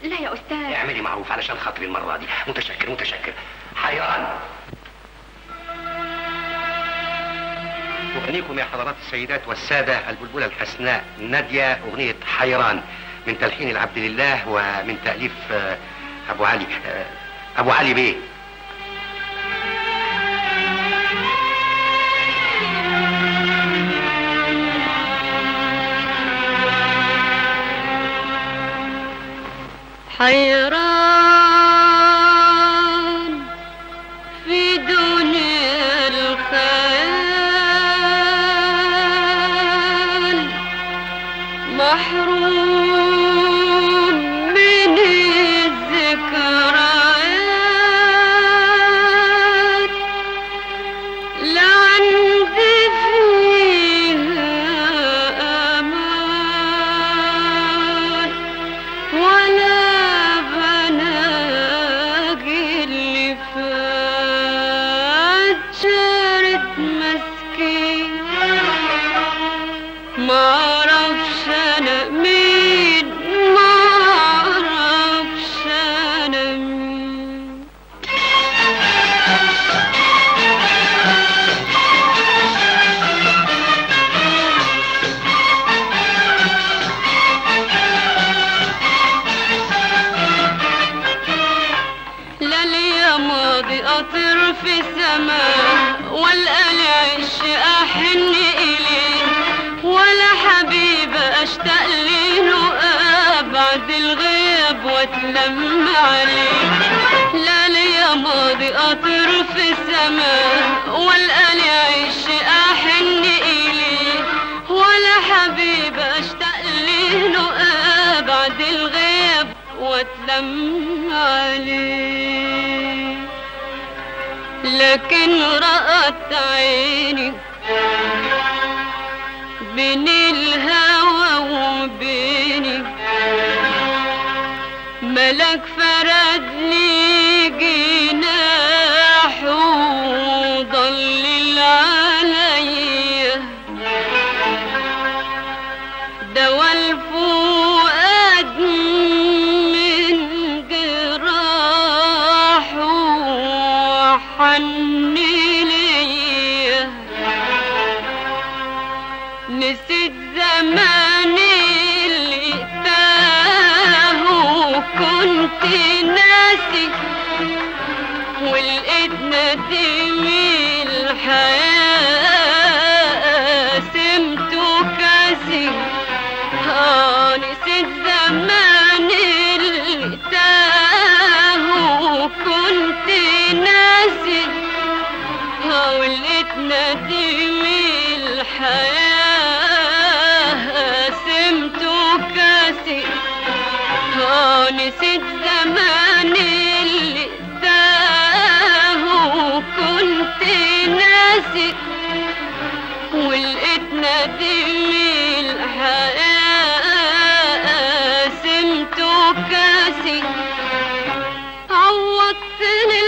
لا يا أستاذ اعملي معروف علشان خاطري المرة دي متشكر متشكر حيران أغنيكم يا حضرات السيدات والسادة البلبلة الحسناء نادية أغنية حيران من تلحين العبد لله ومن تأليف آه، أبو علي آه، أبو علي بيه حيران في دنيا الخيال محروم من الذكريات لا عندي فيها أمان ولا بلاقي اللي فات شارد مسكين معرفش انا مين معرفش انا مين لا ليا ماضي أطير في السماء ولا العش أحن إليه ولا حبيب أشتاق له أبعد الغيب وأتلم عليه لا ليا ماضي أطير في السماء ولا العش أحن إليه ولا حبيب أشتاق له أبعد الغيب واتلم عليه لكن رأت عيني بين الهوى وبيني ملك فردني جناح وضلل عليا دوا الفؤاد من جراح وحن ليا نسيت زمان اللي تاه وكنت ناسي ولقيت ندم الحياة سمته كاسي آه نسيت زمان اللي تاه وكنت ناسي آه ولقيت ندم الحياة سمته كاسي آه نسيت زمان اللي تاه وكنت ناسي ولقيت ندم الحياة سمته كاسي عوضتني